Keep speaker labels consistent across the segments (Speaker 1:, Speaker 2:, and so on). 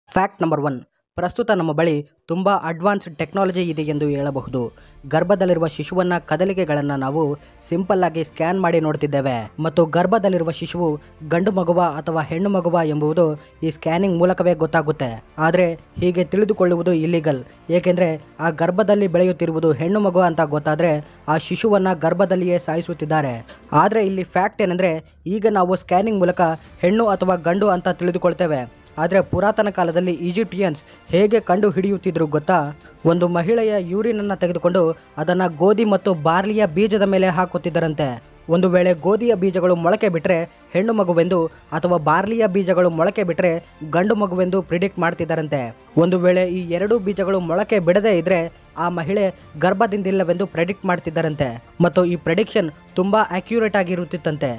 Speaker 1: fact number one ಪ್ರಸ್ತುತ ನಮ್ಮ ಬಳಿ ತುಂಬ ಅಡ್ವಾನ್ಸ್ಡ್ ಟೆಕ್ನಾಲಜಿ ಇದೆ ಎಂದು ಹೇಳಬಹುದು ಗರ್ಭದಲ್ಲಿರುವ ಶಿಶುವನ್ನ ಕದಲಿಕೆಗಳನ್ನು ನಾವು ಸಿಂಪಲ್ ಆಗಿ ಸ್ಕ್ಯಾನ್ ಮಾಡಿ ನೋಡ್ತಿದ್ದೇವೆ ಮತ್ತು ಗರ್ಭದಲ್ಲಿರುವ ಶಿಶುವು ಗಂಡು ಮಗುವ ಅಥವಾ ಹೆಣ್ಣು ಮಗುವ ಎಂಬುದು ಈ ಸ್ಕ್ಯಾನಿಂಗ್ ಮೂಲಕವೇ ಗೊತ್ತಾಗುತ್ತೆ ಆದರೆ ಹೀಗೆ ತಿಳಿದುಕೊಳ್ಳುವುದು ಇಲ್ಲಿಗಲ್ ಏಕೆಂದರೆ ಆ ಗರ್ಭದಲ್ಲಿ ಬೆಳೆಯುತ್ತಿರುವುದು ಹೆಣ್ಣು ಮಗು ಅಂತ ಗೊತ್ತಾದರೆ ಆ ಶಿಶುವನ್ನ ಗರ್ಭದಲ್ಲಿಯೇ ಸಾಯಿಸುತ್ತಿದ್ದಾರೆ ಆದರೆ ಇಲ್ಲಿ ಫ್ಯಾಕ್ಟ್ ಏನಂದರೆ ಈಗ ನಾವು ಸ್ಕ್ಯಾನಿಂಗ್ ಮೂಲಕ ಹೆಣ್ಣು ಅಥವಾ ಗಂಡು ಅಂತ ತಿಳಿದುಕೊಳ್ತೇವೆ ಆದರೆ ಪುರಾತನ ಕಾಲದಲ್ಲಿ ಈಜಿಪ್ಟಿಯನ್ಸ್ ಹೇಗೆ ಕಂಡು ಹಿಡಿಯುತ್ತಿದ್ರು ಗೊತ್ತಾ ಒಂದು ಮಹಿಳೆಯ ಯೂರಿನನ್ನು ತೆಗೆದುಕೊಂಡು ಅದನ್ನು ಗೋಧಿ ಮತ್ತು ಬಾರ್ಲಿಯ ಬೀಜದ ಮೇಲೆ ಹಾಕುತ್ತಿದ್ದರಂತೆ ಒಂದು ವೇಳೆ ಗೋಧಿಯ ಬೀಜಗಳು ಮೊಳಕೆ ಬಿಟ್ಟರೆ ಹೆಣ್ಣು ಮಗುವೆಂದು ಅಥವಾ ಬಾರ್ಲಿಯ ಬೀಜಗಳು ಮೊಳಕೆ ಬಿಟ್ಟರೆ ಗಂಡು ಮಗುವೆಂದು ಪ್ರಿಡಿಕ್ಟ್ ಮಾಡ್ತಿದ್ದಾರಂತೆ ಒಂದು ವೇಳೆ ಈ ಎರಡೂ ಬೀಜಗಳು ಮೊಳಕೆ ಬಿಡದೇ ಇದ್ರೆ ಆ ಮಹಿಳೆ ಗರ್ಭದಿಂದಿಲ್ಲವೆಂದು ಪ್ರೆಡಿಕ್ಟ್ ಮಾಡ್ತಿದ್ದಾರಂತೆ ಮತ್ತು ಈ ಪ್ರೆಡಿಕ್ಷನ್ ತುಂಬ ಅಕ್ಯುರೇಟ್ ಆಗಿರುತ್ತಿತ್ತಂತೆ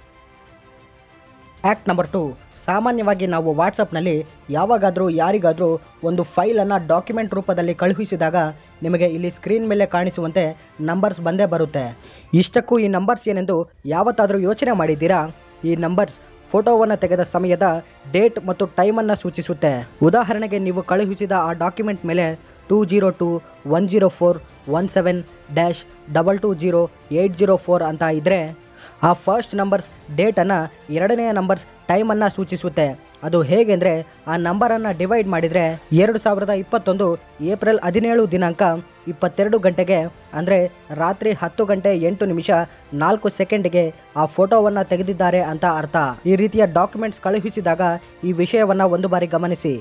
Speaker 1: ಆ್ಯಕ್ಟ್ ನಂಬರ್ ಟು ಸಾಮಾನ್ಯವಾಗಿ ನಾವು ವಾಟ್ಸಪ್ನಲ್ಲಿ ಯಾವಾಗಾದರೂ ಯಾರಿಗಾದರೂ ಒಂದು ಫೈಲನ್ನು ಡಾಕ್ಯುಮೆಂಟ್ ರೂಪದಲ್ಲಿ ಕಳುಹಿಸಿದಾಗ ನಿಮಗೆ ಇಲ್ಲಿ ಸ್ಕ್ರೀನ್ ಮೇಲೆ ಕಾಣಿಸುವಂತೆ ನಂಬರ್ಸ್ ಬಂದೇ ಬರುತ್ತೆ ಇಷ್ಟಕ್ಕೂ ಈ ನಂಬರ್ಸ್ ಏನೆಂದು ಯಾವತ್ತಾದರೂ ಯೋಚನೆ ಮಾಡಿದ್ದೀರಾ ಈ ನಂಬರ್ಸ್ ಫೋಟೋವನ್ನು ತೆಗೆದ ಸಮಯದ ಡೇಟ್ ಮತ್ತು ಟೈಮನ್ನು ಸೂಚಿಸುತ್ತೆ ಉದಾಹರಣೆಗೆ ನೀವು ಕಳುಹಿಸಿದ ಆ ಡಾಕ್ಯುಮೆಂಟ್ ಮೇಲೆ two zero two one zero four one seven dash double two zero eight zero four ಅಂತ ಇದ್ದರೆ ಆ ಫಸ್ಟ್ ನಂಬರ್ಸ್ ಡೇಟನ್ನು ಎರಡನೆಯ ನಂಬರ್ಸ್ ಟೈಮನ್ನು ಸೂಚಿಸುತ್ತೆ ಅದು ಹೇಗೆಂದರೆ ಆ ನಂಬರನ್ನು ಡಿವೈಡ್ ಮಾಡಿದರೆ ಎರಡು ಸಾವಿರದ ಇಪ್ಪತ್ತೊಂದು ಏಪ್ರಿಲ್ ಹದಿನೇಳು ದಿನಾಂಕ ಇಪ್ಪತ್ತೆರಡು ಗಂಟೆಗೆ ಅಂದರೆ ರಾತ್ರಿ ಹತ್ತು ಗಂಟೆ ಎಂಟು ನಿಮಿಷ ನಾಲ್ಕು ಸೆಕೆಂಡ್ಗೆ ಆ ಫೋಟೋವನ್ನು ತೆಗೆದಿದ್ದಾರೆ ಅಂತ ಅರ್ಥ ಈ ರೀತಿಯ ಡಾಕ್ಯುಮೆಂಟ್ಸ್ ಕಳುಹಿಸಿದಾಗ ಈ ವಿಷಯವನ್ನು ಒಂದು ಬಾರಿ ಗಮನಿಸಿ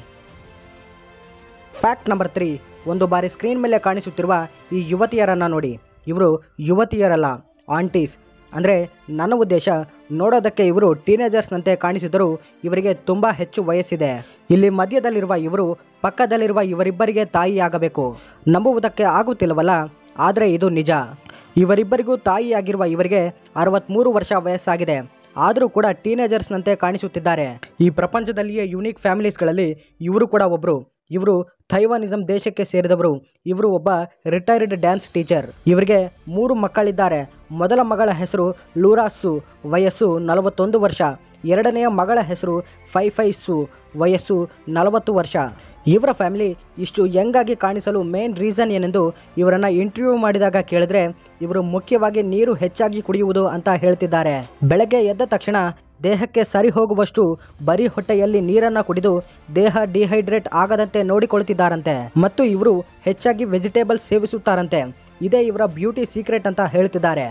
Speaker 1: ಫ್ಯಾಕ್ಟ್ ನಂಬರ್ ತ್ರೀ ಒಂದು ಬಾರಿ ಸ್ಕ್ರೀನ್ ಮೇಲೆ ಕಾಣಿಸುತ್ತಿರುವ ಈ ಯುವತಿಯರನ್ನು ನೋಡಿ ಇವರು ಯುವತಿಯರಲ್ಲ ಆಂಟೀಸ್ ಅಂದರೆ ನನ್ನ ಉದ್ದೇಶ ನೋಡೋದಕ್ಕೆ ಇವರು ಟೀನೇಜರ್ಸ್ನಂತೆ ಕಾಣಿಸಿದರೂ ಇವರಿಗೆ ತುಂಬ ಹೆಚ್ಚು ವಯಸ್ಸಿದೆ ಇಲ್ಲಿ ಮಧ್ಯದಲ್ಲಿರುವ ಇವರು ಪಕ್ಕದಲ್ಲಿರುವ ಇವರಿಬ್ಬರಿಗೆ ತಾಯಿಯಾಗಬೇಕು ನಂಬುವುದಕ್ಕೆ ಆಗುತ್ತಿಲ್ಲವಲ್ಲ ಆದರೆ ಇದು ನಿಜ ಇವರಿಬ್ಬರಿಗೂ ತಾಯಿಯಾಗಿರುವ ಇವರಿಗೆ ಅರವತ್ತ್ಮೂರು ವರ್ಷ ವಯಸ್ಸಾಗಿದೆ ಆದರೂ ಕೂಡ ಟೀನೇಜರ್ಸ್ನಂತೆ ಕಾಣಿಸುತ್ತಿದ್ದಾರೆ ಈ ಪ್ರಪಂಚದಲ್ಲಿಯೇ ಯುನೀಕ್ ಫ್ಯಾಮಿಲೀಸ್ಗಳಲ್ಲಿ ಇವರು ಕೂಡ ಒಬ್ಬರು ಇವರು ಥೈವಾನಿಸಂ ದೇಶಕ್ಕೆ ಸೇರಿದವರು ಇವರು ಒಬ್ಬ ರಿಟೈರ್ಡ್ ಡ್ಯಾನ್ಸ್ ಟೀಚರ್ ಇವರಿಗೆ ಮೂರು ಮಕ್ಕಳಿದ್ದಾರೆ ಮೊದಲ ಮಗಳ ಹೆಸರು ಲೂರಾಸು ವಯಸ್ಸು ನಲವತ್ತೊಂದು ವರ್ಷ ಎರಡನೆಯ ಮಗಳ ಹೆಸರು ಫೈ ಫೈ ಸು ವಯಸ್ಸು ನಲವತ್ತು ವರ್ಷ ಇವರ ಫ್ಯಾಮಿಲಿ ಇಷ್ಟು ಯಂಗಾಗಿ ಕಾಣಿಸಲು ಮೇನ್ ರೀಸನ್ ಏನೆಂದು ಇವರನ್ನು ಇಂಟರ್ವ್ಯೂ ಮಾಡಿದಾಗ ಕೇಳಿದ್ರೆ ಇವರು ಮುಖ್ಯವಾಗಿ ನೀರು ಹೆಚ್ಚಾಗಿ ಕುಡಿಯುವುದು ಅಂತ ಹೇಳ್ತಿದ್ದಾರೆ ಬೆಳಗ್ಗೆ ಎದ್ದ ತಕ್ಷಣ ದೇಹಕ್ಕೆ ಸರಿ ಹೋಗುವಷ್ಟು ಬರೀ ಹೊಟ್ಟೆಯಲ್ಲಿ ನೀರನ್ನು ಕುಡಿದು ದೇಹ ಡಿಹೈಡ್ರೇಟ್ ಆಗದಂತೆ ನೋಡಿಕೊಳ್ತಿದ್ದಾರಂತೆ ಮತ್ತು ಇವರು ಹೆಚ್ಚಾಗಿ ವೆಜಿಟೇಬಲ್ ಸೇವಿಸುತ್ತಾರಂತೆ ಇದೇ ಇವರ ಬ್ಯೂಟಿ ಸೀಕ್ರೆಟ್ ಅಂತ ಹೇಳ್ತಿದ್ದಾರೆ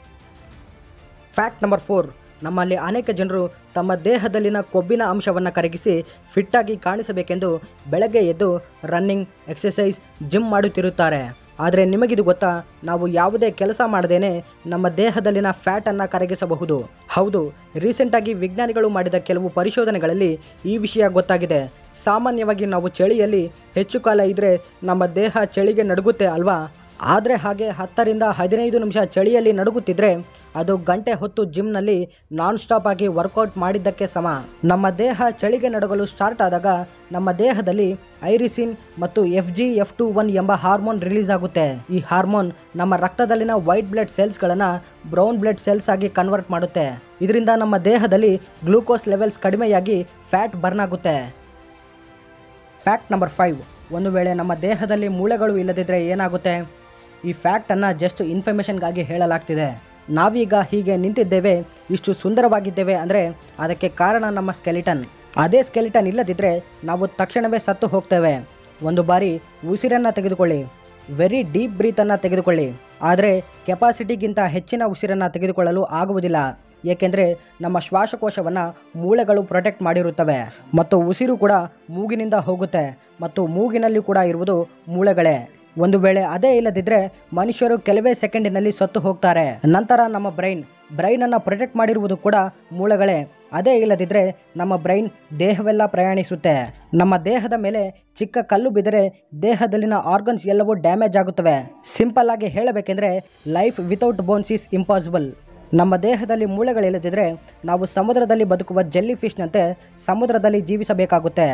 Speaker 1: ಫ್ಯಾಕ್ಟ್ ನಂಬರ್ ಫೋರ್ ನಮ್ಮಲ್ಲಿ ಅನೇಕ ಜನರು ತಮ್ಮ ದೇಹದಲ್ಲಿನ ಕೊಬ್ಬಿನ ಅಂಶವನ್ನು ಕರಗಿಸಿ ಫಿಟ್ಟಾಗಿ ಕಾಣಿಸಬೇಕೆಂದು ಬೆಳಗ್ಗೆ ಎದ್ದು ರನ್ನಿಂಗ್ ಎಕ್ಸಸೈಸ್ ಜಿಮ್ ಮಾಡುತ್ತಿರುತ್ತಾರೆ ಆದರೆ ನಿಮಗಿದು ಗೊತ್ತಾ ನಾವು ಯಾವುದೇ ಕೆಲಸ ಮಾಡದೇನೆ ನಮ್ಮ ದೇಹದಲ್ಲಿನ ಫ್ಯಾಟನ್ನು ಕರಗಿಸಬಹುದು ಹೌದು ರೀಸೆಂಟಾಗಿ ವಿಜ್ಞಾನಿಗಳು ಮಾಡಿದ ಕೆಲವು ಪರಿಶೋಧನೆಗಳಲ್ಲಿ ಈ ವಿಷಯ ಗೊತ್ತಾಗಿದೆ ಸಾಮಾನ್ಯವಾಗಿ ನಾವು ಚಳಿಯಲ್ಲಿ ಹೆಚ್ಚು ಕಾಲ ಇದ್ದರೆ ನಮ್ಮ ದೇಹ ಚಳಿಗೆ ನಡುಗುತ್ತೆ ಅಲ್ವಾ ಆದರೆ ಹಾಗೆ ಹತ್ತರಿಂದ ಹದಿನೈದು ನಿಮಿಷ ಚಳಿಯಲ್ಲಿ ನಡುಗುತ್ತಿದ್ರೆ ಅದು ಗಂಟೆ ಹೊತ್ತು ಜಿಮ್ನಲ್ಲಿ ನಾನ್ ಸ್ಟಾಪ್ ಆಗಿ ವರ್ಕೌಟ್ ಮಾಡಿದ್ದಕ್ಕೆ ಸಮ ನಮ್ಮ ದೇಹ ಚಳಿಗೆ ನಡುಗಲು ಸ್ಟಾರ್ಟ್ ಆದಾಗ ನಮ್ಮ ದೇಹದಲ್ಲಿ ಐರಿಸಿನ್ ಮತ್ತು F G F two one ಎಂಬ ಹಾರ್ಮೋನ್ ರಿಲೀಸ್ ಆಗುತ್ತೆ ಈ ಹಾರ್ಮೋನ್ ನಮ್ಮ ರಕ್ತದಲ್ಲಿನ ವೈಟ್ ಬ್ಲಡ್ ಸೆಲ್ಸ್ಗಳನ್ನು ಬ್ರೌನ್ ಬ್ಲಡ್ ಸೆಲ್ಸ್ ಆಗಿ ಕನ್ವರ್ಟ್ ಮಾಡುತ್ತೆ ಇದರಿಂದ ನಮ್ಮ ದೇಹದಲ್ಲಿ ಗ್ಲೂಕೋಸ್ ಲೆವೆಲ್ಸ್ ಕಡಿಮೆಯಾಗಿ ಫ್ಯಾಟ್ ಬರ್ನ್ ಆಗುತ್ತೆ ಫ್ಯಾಕ್ಟ್ ನಂಬರ್ ಫೈವ್ ಒಂದು ವೇಳೆ ನಮ್ಮ ದೇಹದಲ್ಲಿ ಮೂಳೆಗಳು ಇಲ್ಲದಿದ್ದರೆ ಏನಾಗುತ್ತೆ ಈ ಫ್ಯಾಕ್ಟನ್ನು ಜಸ್ಟ್ ಇನ್ಫಾರ್ಮೇಷನ್ಗಾಗಿ ಹೇಳಲಾಗ್ತಿದೆ ನಾವೀಗ ಹೀಗೆ ನಿಂತಿದ್ದೇವೆ ಇಷ್ಟು ಸುಂದರವಾಗಿದ್ದೇವೆ ಅಂದರೆ ಅದಕ್ಕೆ ಕಾರಣ ನಮ್ಮ ಸ್ಕೆಲಿಟನ್ ಅದೇ ಸ್ಕೆಲಿಟನ್ ಇಲ್ಲದಿದ್ದರೆ ನಾವು ತಕ್ಷಣವೇ ಸತ್ತು ಹೋಗ್ತೇವೆ ಒಂದು ಬಾರಿ ಉಸಿರನ್ನು ತೆಗೆದುಕೊಳ್ಳಿ ವೆರಿ ಡೀಪ್ ಬ್ರೀತನ್ನು ತೆಗೆದುಕೊಳ್ಳಿ ಆದರೆ ಕೆಪಾಸಿಟಿಗಿಂತ ಹೆಚ್ಚಿನ ಉಸಿರನ್ನು ತೆಗೆದುಕೊಳ್ಳಲು ಆಗುವುದಿಲ್ಲ ಏಕೆಂದರೆ ನಮ್ಮ ಶ್ವಾಸಕೋಶವನ್ನು ಮೂಳೆಗಳು ಪ್ರೊಟೆಕ್ಟ್ ಮಾಡಿರುತ್ತವೆ ಮತ್ತು ಉಸಿರು ಕೂಡ ಮೂಗಿನಿಂದ ಹೋಗುತ್ತೆ ಮತ್ತು ಮೂಗಿನಲ್ಲಿ ಕೂಡ ಇರುವುದು ಮೂಳೆಗಳೇ ಒಂದು ವೇಳೆ ಅದೇ ಇಲ್ಲದಿದ್ದರೆ ಮನುಷ್ಯರು ಕೆಲವೇ ಸೆಕೆಂಡಿನಲ್ಲಿ ಸತ್ತು ಹೋಗ್ತಾರೆ ನಂತರ ನಮ್ಮ ಬ್ರೈನ್ ಬ್ರೈನನ್ನು ಪ್ರೊಟೆಕ್ಟ್ ಮಾಡಿರುವುದು ಕೂಡ ಮೂಳೆಗಳೇ ಅದೇ ಇಲ್ಲದಿದ್ದರೆ ನಮ್ಮ ಬ್ರೈನ್ ದೇಹವೆಲ್ಲ ಪ್ರಯಾಣಿಸುತ್ತೆ ನಮ್ಮ ದೇಹದ ಮೇಲೆ ಚಿಕ್ಕ ಕಲ್ಲು ಬಿದ್ದರೆ ದೇಹದಲ್ಲಿನ ಆರ್ಗನ್ಸ್ ಎಲ್ಲವೂ ಡ್ಯಾಮೇಜ್ ಆಗುತ್ತವೆ ಸಿಂಪಲ್ ಆಗಿ ಹೇಳಬೇಕೆಂದರೆ life without bones is impossible ನಮ್ಮ ದೇಹದಲ್ಲಿ ಮೂಳೆಗಳಿಲ್ಲದಿದ್ದರೆ ನಾವು ಸಮುದ್ರದಲ್ಲಿ ಬದುಕುವ ಜೆಲ್ಲಿ ಫಿಶ್ನಂತೆ ಸಮುದ್ರದಲ್ಲಿ ಜೀವಿಸಬೇಕಾಗುತ್ತೆ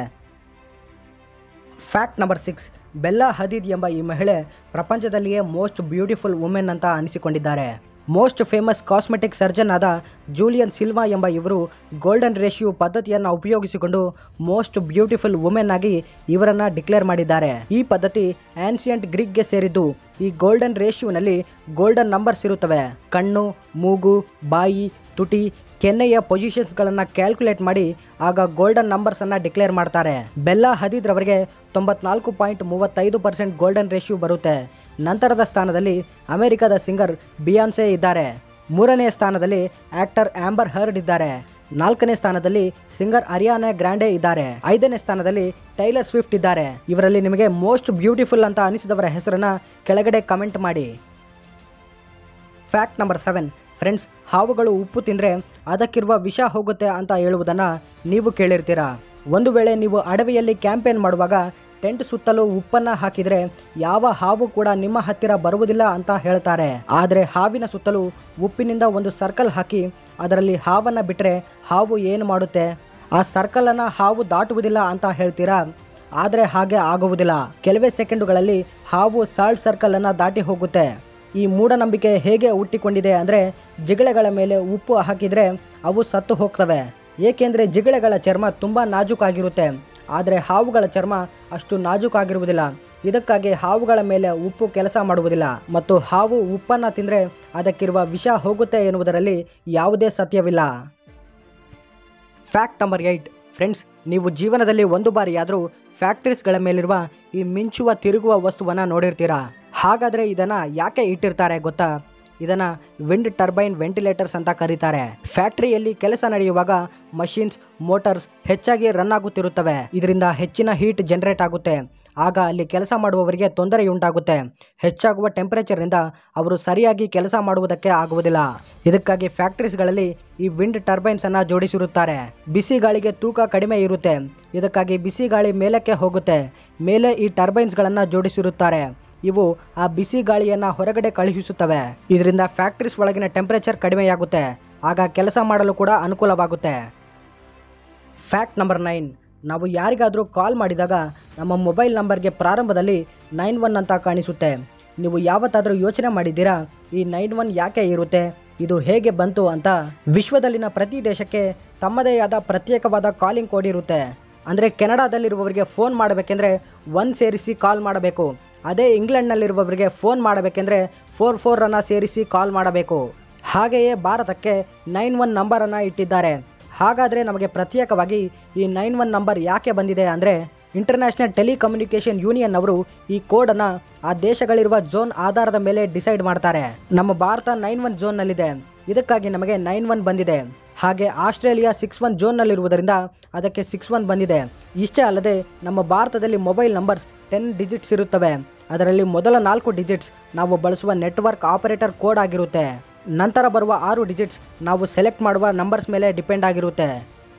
Speaker 1: ಫ್ಯಾಕ್ಟ್ ನಂಬರ್ ಸಿಕ್ಸ್ ಬೆಲ್ಲಾ ಹದೀದ್ ಎಂಬ ಈ ಮಹಿಳೆ ಪ್ರಪಂಚದಲ್ಲಿಯೇ ಮೋಸ್ಟ್ ಬ್ಯೂಟಿಫುಲ್ ವುಮೆನ್ ಅಂತ ಅನಿಸಿಕೊಂಡಿದ್ದಾರೆ ಮೋಸ್ಟ್ ಫೇಮಸ್ ಕಾಸ್ಮೆಟಿಕ್ ಸರ್ಜನ್ ಆದ ಜೂಲಿಯನ್ ಸಿಲ್ವಾ ಎಂಬ ಇವರು ಗೋಲ್ಡನ್ ರೇಷಿಯೋ ಪದ್ಧತಿಯನ್ನು ಉಪಯೋಗಿಸಿಕೊಂಡು ಮೋಸ್ಟ್ ಬ್ಯೂಟಿಫುಲ್ ವುಮೆನ್ ಆಗಿ ಇವರನ್ನ ಡಿಕ್ಲೇರ್ ಮಾಡಿದ್ದಾರೆ ಈ ಪದ್ಧತಿ ಆನ್ಸಿಯಂಟ್ ಗ್ರೀಕ್ಗೆ ಸೇರಿದ್ದು ಈ ಗೋಲ್ಡನ್ ರೇಷಿಯೋನಲ್ಲಿ ಗೋಲ್ಡನ್ ನಂಬರ್ಸ್ ಇರುತ್ತವೆ ಕಣ್ಣು ಮೂಗು ಬಾಯಿ ತುಟಿ ಕೆನ್ನೆಯ ಪೊಸಿಷನ್ಸ್ಗಳನ್ನು ಕ್ಯಾಲ್ಕುಲೇಟ್ ಮಾಡಿ ಆಗ ಗೋಲ್ಡನ್ ನಂಬರ್ಸನ್ನು ಡಿಕ್ಲೇರ್ ಮಾಡ್ತಾರೆ ಬೆಲ್ಲ ಹದಿದ್ರವರಿಗೆ ತೊಂಬತ್ನಾಲ್ಕು ಪಾಯಿಂಟ್ ಮೂವತ್ತೈದು ಪರ್ಸೆಂಟ್ ಗೋಲ್ಡನ್ ರೇಷಿಯೋ ಬರುತ್ತೆ ನಂತರದ ಸ್ಥಾನದಲ್ಲಿ ಅಮೆರಿಕದ ಸಿಂಗರ್ ಬಿಯಾನ್ಸೆ ಇದ್ದಾರೆ ಮೂರನೇ ಸ್ಥಾನದಲ್ಲಿ ಆಕ್ಟರ್ ಆಂಬರ್ ಹರ್ಡ್ ಇದ್ದಾರೆ ನಾಲ್ಕನೇ ಸ್ಥಾನದಲ್ಲಿ ಸಿಂಗರ್ ಅರಿಯಾನೆ ಗ್ರ್ಯಾಂಡೆ ಇದ್ದಾರೆ ಐದನೇ ಸ್ಥಾನದಲ್ಲಿ ಟೈಲರ್ ಸ್ವಿಫ್ಟ್ ಇದ್ದಾರೆ ಇವರಲ್ಲಿ ನಿಮಗೆ ಮೋಸ್ಟ್ ಬ್ಯೂಟಿಫುಲ್ ಅಂತ ಅನಿಸಿದವರ ಹೆಸರನ್ನ ಕೆಳಗಡೆ ಕಮೆಂಟ್ ಮಾಡಿ ಫ್ಯಾಕ್ಟ್ ನಂಬರ್ ಸೆವೆನ್ ಫ್ರೆಂಡ್ಸ್ ಹಾವುಗಳು ಉಪ್ಪು ತಿಂದರೆ ಅದಕ್ಕಿರುವ ವಿಷ ಹೋಗುತ್ತೆ ಅಂತ ಹೇಳುವುದನ್ನು ನೀವು ಕೇಳಿರ್ತೀರಾ ಒಂದು ವೇಳೆ ನೀವು ಅಡವಿಯಲ್ಲಿ ಕ್ಯಾಂಪೇನ್ ಮಾಡುವಾಗ ಟೆಂಟ್ ಸುತ್ತಲೂ ಉಪ್ಪನ್ನ ಹಾಕಿದರೆ ಯಾವ ಹಾವು ಕೂಡ ನಿಮ್ಮ ಹತ್ತಿರ ಬರುವುದಿಲ್ಲ ಅಂತ ಹೇಳ್ತಾರೆ ಆದರೆ ಹಾವಿನ ಸುತ್ತಲೂ ಉಪ್ಪಿನಿಂದ ಒಂದು ಸರ್ಕಲ್ ಹಾಕಿ ಅದರಲ್ಲಿ ಹಾವನ್ನು ಬಿಟ್ಟರೆ ಹಾವು ಏನು ಮಾಡುತ್ತೆ ಆ ಸರ್ಕಲನ್ನು ಹಾವು ದಾಟುವುದಿಲ್ಲ ಅಂತ ಹೇಳ್ತೀರಾ ಆದರೆ ಹಾಗೆ ಆಗುವುದಿಲ್ಲ ಕೆಲವೇ ಸೆಕೆಂಡುಗಳಲ್ಲಿ ಹಾವು ಸಾಲ್ಟ್ ಸರ್ಕಲನ್ನು ದಾಟಿ ಹೋಗುತ್ತೆ ಈ ಮೂಢನಂಬಿಕೆ ಹೇಗೆ ಹುಟ್ಟಿಕೊಂಡಿದೆ ಅಂದರೆ ಜಿಗಳೆಗಳ ಮೇಲೆ ಉಪ್ಪು ಹಾಕಿದರೆ ಅವು ಸತ್ತು ಹೋಗ್ತವೆ ಏಕೆಂದರೆ ಜಿಗಳೆಗಳ ಚರ್ಮ ತುಂಬ ನಾಜೂಕಾಗಿರುತ್ತೆ ಆದರೆ ಹಾವುಗಳ ಚರ್ಮ ಅಷ್ಟು ನಾಜೂಕಾಗಿರುವುದಿಲ್ಲ ಇದಕ್ಕಾಗಿ ಹಾವುಗಳ ಮೇಲೆ ಉಪ್ಪು ಕೆಲಸ ಮಾಡುವುದಿಲ್ಲ ಮತ್ತು ಹಾವು ಉಪ್ಪನ್ನು ತಿಂದರೆ ಅದಕ್ಕಿರುವ ವಿಷ ಹೋಗುತ್ತೆ ಎನ್ನುವುದರಲ್ಲಿ ಯಾವುದೇ ಸತ್ಯವಿಲ್ಲ ಫ್ಯಾಕ್ಟ್ ನಂಬರ್ ಏಯ್ಟ್ ಫ್ರೆಂಡ್ಸ್ ನೀವು ಜೀವನದಲ್ಲಿ ಒಂದು ಬಾರಿಯಾದರೂ ಫ್ಯಾಕ್ಟ್ರೀಸ್ಗಳ ಮೇಲಿರುವ ಈ ಮಿಂಚುವ ತಿರುಗುವ ವಸ್ತುವನ್ನು ನೋಡಿರ್ತೀರಾ ಹಾಗಾದರೆ ಇದನ್ನು ಯಾಕೆ ಇಟ್ಟಿರ್ತಾರೆ ಗೊತ್ತಾ ಇದನ್ನು ವಿಂಡ್ ಟರ್ಬೈನ್ ವೆಂಟಿಲೇಟರ್ಸ್ ಅಂತ ಕರೀತಾರೆ ಫ್ಯಾಕ್ಟರಿಯಲ್ಲಿ ಕೆಲಸ ನಡೆಯುವಾಗ ಮಷಿನ್ಸ್ ಮೋಟಾರ್ಸ್ ಹೆಚ್ಚಾಗಿ ರನ್ ಆಗುತ್ತಿರುತ್ತವೆ ಇದರಿಂದ ಹೆಚ್ಚಿನ ಹೀಟ್ ಜನರೇಟ್ ಆಗುತ್ತೆ ಆಗ ಅಲ್ಲಿ ಕೆಲಸ ಮಾಡುವವರಿಗೆ ತೊಂದರೆಯುಂಟಾಗುತ್ತೆ ಹೆಚ್ಚಾಗುವ ಟೆಂಪರೇಚರ್ನಿಂದ ಅವರು ಸರಿಯಾಗಿ ಕೆಲಸ ಮಾಡುವುದಕ್ಕೆ ಆಗುವುದಿಲ್ಲ ಇದಕ್ಕಾಗಿ ಫ್ಯಾಕ್ಟರೀಸ್ಗಳಲ್ಲಿ ಈ ವಿಂಡ್ ಟರ್ಬೈನ್ಸ್ ಅನ್ನ ಜೋಡಿಸಿರುತ್ತಾರೆ ಬಿಸಿ ಗಾಳಿಗೆ ತೂಕ ಕಡಿಮೆ ಇರುತ್ತೆ ಇದಕ್ಕಾಗಿ ಬಿಸಿ ಗಾಳಿ ಮೇಲಕ್ಕೆ ಹೋಗುತ್ತೆ ಮೇಲೆ ಈ ಟರ್ಬೈನ್ಸ್ಗಳನ್ನು ಜೋಡಿಸಿರುತ್ತಾರೆ ಇವು ಆ ಬಿಸಿ ಗಾಳಿಯನ್ನು ಹೊರಗಡೆ ಕಳುಹಿಸುತ್ತವೆ ಇದರಿಂದ ಫ್ಯಾಕ್ಟ್ರೀಸ್ ಒಳಗಿನ ಟೆಂಪರೇಚರ್ ಕಡಿಮೆಯಾಗುತ್ತೆ ಆಗ ಕೆಲಸ ಮಾಡಲು ಕೂಡ ಅನುಕೂಲವಾಗುತ್ತೆ ಫ್ಯಾಕ್ಟ್ ನಂಬರ್ ನೈನ್ ನಾವು ಯಾರಿಗಾದರೂ ಕಾಲ್ ಮಾಡಿದಾಗ ನಮ್ಮ ಮೊಬೈಲ್ ನಂಬರ್ಗೆ ಪ್ರಾರಂಭದಲ್ಲಿ ನೈನ್ ಒನ್ ಅಂತ ಕಾಣಿಸುತ್ತೆ ನೀವು ಯಾವತ್ತಾದರೂ ಯೋಚನೆ ಮಾಡಿದ್ದೀರಾ ಈ ನೈನ್ ಒನ್ ಯಾಕೆ ಇರುತ್ತೆ ಇದು ಹೇಗೆ ಬಂತು ಅಂತ ವಿಶ್ವದಲ್ಲಿನ ಪ್ರತಿ ದೇಶಕ್ಕೆ ತಮ್ಮದೇ ಆದ ಪ್ರತ್ಯೇಕವಾದ ಕಾಲಿಂಗ್ ಕೋಡ್ ಇರುತ್ತೆ ಅಂದರೆ ಕೆನಡಾದಲ್ಲಿರುವವರಿಗೆ ಫೋನ್ ಮಾಡಬೇಕೆಂದ್ರೆ ಒನ್ ಸೇರಿಸಿ ಕಾಲ್ ಮಾಡಬೇಕು ಅದೇ ಇಂಗ್ಲೆಂಡ್ನಲ್ಲಿರುವವರಿಗೆ ಫೋನ್ ಮಾಡಬೇಕೆಂದ್ರೆ ಫೋರ್ ಫೋರನ್ನು ಸೇರಿಸಿ ಕಾಲ್ ಮಾಡಬೇಕು ಹಾಗೆಯೇ ಭಾರತಕ್ಕೆ ನೈನ್ ಒನ್ ನಂಬರನ್ನು ಇಟ್ಟಿದ್ದಾರೆ ಹಾಗಾದರೆ ನಮಗೆ ಪ್ರತ್ಯೇಕವಾಗಿ ಈ ನೈನ್ ಒನ್ ನಂಬರ್ ಯಾಕೆ ಬಂದಿದೆ ಅಂದರೆ ಇಂಟರ್ನ್ಯಾಷನಲ್ ಟೆಲಿಕಮ್ಯುನಿಕೇಷನ್ ಯೂನಿಯನ್ ಅವರು ಈ ಕೋಡನ್ನು ಆ ದೇಶಗಳಿರುವ ಝೋನ್ ಆಧಾರದ ಮೇಲೆ ಡಿಸೈಡ್ ಮಾಡ್ತಾರೆ ನಮ್ಮ ಭಾರತ ನೈನ್ ಒನ್ ಝೋನ್ನಲ್ಲಿದೆ ಇದಕ್ಕಾಗಿ ನಮಗೆ ನೈನ್ ಒನ್ ಬಂದಿದೆ ಹಾಗೆ ಆಸ್ಟ್ರೇಲಿಯಾ ಸಿಕ್ಸ್ ಒನ್ ಝೋನ್ನಲ್ಲಿರುವುದರಿಂದ ಅದಕ್ಕೆ ಸಿಕ್ಸ್ ಒನ್ ಬಂದಿದೆ ಇಷ್ಟೇ ಅಲ್ಲದೆ ನಮ್ಮ ಭಾರತದಲ್ಲಿ ಮೊಬೈಲ್ ನಂಬರ್ಸ್ ಟೆನ್ ಡಿಜಿಟ್ಸ್ ಇರುತ್ತವೆ ಅದರಲ್ಲಿ ಮೊದಲ ನಾಲ್ಕು ಡಿಜಿಟ್ಸ್ ನಾವು ಬಳಸುವ ನೆಟ್ವರ್ಕ್ ಆಪರೇಟರ್ ಕೋಡ್ ಆಗಿರುತ್ತೆ ನಂತರ ಬರುವ ಆರು ಡಿಜಿಟ್ಸ್ ನಾವು ಸೆಲೆಕ್ಟ್ ಮಾಡುವ ನಂಬರ್ಸ್ ಮೇಲೆ ಡಿಪೆಂಡ್ ಆಗಿರುತ್ತೆ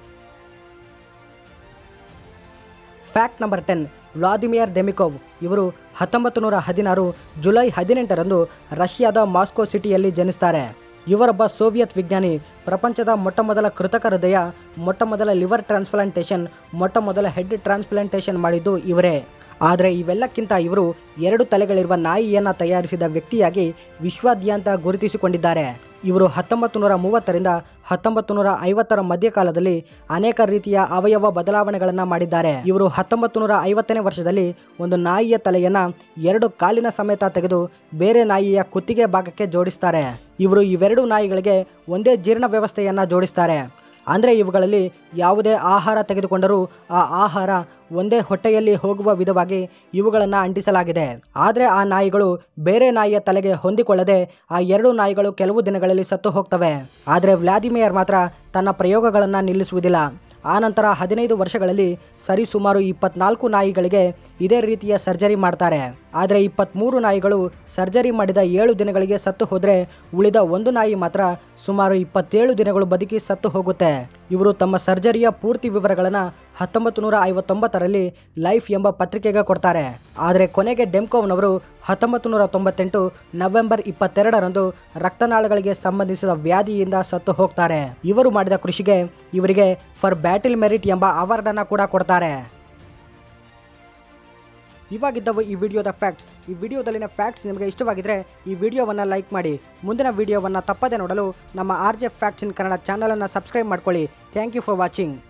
Speaker 1: fact number ten Vladimir Demikhov ಇವರು ಹತ್ತೊಂಬತ್ತು ನೂರ ಹದಿನಾರು ಜುಲೈ ಹದಿನೆಂಟರಂದು ರಷ್ಯಾದ ಮಾಸ್ಕೋ ಸಿಟಿಯಲ್ಲಿ ಜನಿಸ್ತಾರೆ ಇವರೊಬ್ಬ ಸೋವಿಯತ್ ವಿಜ್ಞಾನಿ ಪ್ರಪಂಚದ ಮೊಟ್ಟ ಮೊದಲ ಕೃತಕ ಹೃದಯ ಮೊಟ್ಟ ಮೊದಲ ಲಿವರ್ ಟ್ರಾನ್ಸ್ಪ್ಲಾಂಟೇಷನ್ ಮೊಟ್ಟ ಮೊದಲ ಹೆಡ್ ಟ್ರಾನ್ಸ್ಪ್ಲಾಂಟೇಷನ್ ಮಾಡಿದ್ದು ಇವರೇ ಆದರೆ ಇವೆಲ್ಲಕ್ಕಿಂತ ಇವರು ಎರಡು ತಲೆಗಳಿರುವ ನಾಯಿಯನ್ನು ತಯಾರಿಸಿದ ವ್ಯಕ್ತಿಯಾಗಿ ವಿಶ್ವಾದ್ಯಂತ ಗುರುತಿಸಿಕೊಂಡಿದ್ದಾರೆ ಇವರು ಹತ್ತೊಂಬತ್ತು ನೂರ ಮೂವತ್ತರಿಂದ ಹತ್ತೊಂಬತ್ತು ನೂರ ಐವತ್ತರ ಮಧ್ಯಕಾಲದಲ್ಲಿ ಅನೇಕ ರೀತಿಯ ಅವಯವ ಬದಲಾವಣೆಗಳನ್ನು ಮಾಡಿದ್ದಾರೆ ಇವರು ಹತ್ತೊಂಬತ್ತು ನೂರ ಐವತ್ತನೇ ವರ್ಷದಲ್ಲಿ ಒಂದು ನಾಯಿಯ ತಲೆಯನ್ನ ಎರಡು ಕಾಲಿನ ಸಮೇತ ತೆಗೆದು ಬೇರೆ ನಾಯಿಯ ಕುತ್ತಿಗೆ ಭಾಗಕ್ಕೆ ಜೋಡಿಸ್ತಾರೆ ಇವರು ಇವೆರಡು ನಾಯಿಗಳಿಗೆ ಒಂದೇ ಜೀರ್ಣ ವ್ಯವಸ್ಥೆಯನ್ನ ಜೋಡಿಸ್ತಾರೆ ಅಂದರೆ ಇವುಗಳಲ್ಲಿ ಯಾವುದೇ ಆಹಾರ ತೆಗೆದುಕೊಂಡರೂ ಆ ಆಹಾರ ಒಂದೇ ಹೊಟ್ಟೆಯಲ್ಲಿ ಹೋಗುವ ವಿಧವಾಗಿ ಇವುಗಳನ್ನು ಅಂಟಿಸಲಾಗಿದೆ ಆದರೆ ಆ ನಾಯಿಗಳು ಬೇರೆ ನಾಯಿಯ ತಲೆಗೆ ಹೊಂದಿಕೊಳ್ಳದೆ ಆ ಎರಡು ನಾಯಿಗಳು ಕೆಲವು ದಿನಗಳಲ್ಲಿ ಸತ್ತು ಹೋಗ್ತವೆ ಆದರೆ ವ್ಲಾದಿಮಿಯರ್ ಮಾತ್ರ ತನ್ನ ಪ್ರಯೋಗಗಳನ್ನು ನಿಲ್ಲಿಸುವುದಿಲ್ಲ ಆನಂತರ ಹದಿನೈದು ವರ್ಷಗಳಲ್ಲಿ ಸರಿಸುಮಾರು ಇಪ್ಪತ್ನಾಲ್ಕು ನಾಯಿಗಳಿಗೆ ಇದೇ ರೀತಿಯ ಸರ್ಜರಿ ಮಾಡ್ತಾರೆ ಆದರೆ ಇಪ್ಪತ್ತ್ಮೂರು ನಾಯಿಗಳು ಸರ್ಜರಿ ಮಾಡಿದ ಏಳು ದಿನಗಳಿಗೆ ಸತ್ತು ಹೋದರೆ ಉಳಿದ ಒಂದು ನಾಯಿ ಮಾತ್ರ ಸುಮಾರು ಇಪ್ಪತ್ತೇಳು ದಿನಗಳು ಬದುಕಿ ಸತ್ತು ಹೋಗುತ್ತೆ ಇವರು ತಮ್ಮ ಸರ್ಜರಿಯ ಪೂರ್ತಿ ವಿವರಗಳನ್ನು ಹತ್ತೊಂಬತ್ತು ನೂರ ಐವತ್ತೊಂಬತ್ತರಲ್ಲಿ ಲೈಫ್ ಎಂಬ ಪತ್ರಿಕೆಗೆ ಕೊಡ್ತಾರೆ ಆದರೆ ಕೊನೆಗೆ ಡೆಮ್ಕೋವ್ನವರು ಹತ್ತೊಂಬತ್ತು ನೂರ ತೊಂಬತ್ತೆಂಟು ನವೆಂಬರ್ ಇಪ್ಪತ್ತೆರಡರಂದು ರಕ್ತನಾಳಗಳಿಗೆ ಸಂಬಂಧಿಸಿದ ವ್ಯಾಧಿಯಿಂದ ಸತ್ತು ಹೋಗ್ತಾರೆ ಇವರು ಮಾಡಿದ ಕೃಷಿಗೆ ಇವರಿಗೆ ಫಾರ್ ಬ್ಯಾಟಿಲ್ ಮೆರಿಟ್ ಎಂಬ ಅವಾರ್ಡನ್ನು ಕೂಡ ಕೊಡ್ತಾರೆ ಇವಾಗಿದ್ದವು ಈ ವಿಡಿಯೋದ ಫ್ಯಾಕ್ಟ್ಸ್ ಈ ವಿಡಿಯೋದಲ್ಲಿನ ಫ್ಯಾಕ್ಟ್ಸ್ ನಿಮಗೆ ಇಷ್ಟವಾಗಿದ್ದರೆ ಈ ವಿಡಿಯೋವನ್ನು ಲೈಕ್ ಮಾಡಿ ಮುಂದಿನ ವಿಡಿಯೋವನ್ನು ತಪ್ಪದೆ ನೋಡಲು ನಮ್ಮ R J facts in Kannada ಚಾನಲನ್ನು ಸಬ್ಸ್ಕ್ರೈಬ್ ಮಾಡ್ಕೊಳ್ಳಿ ಥ್ಯಾಂಕ್ ಯು ಫಾರ್ ವಾಚಿಂಗ್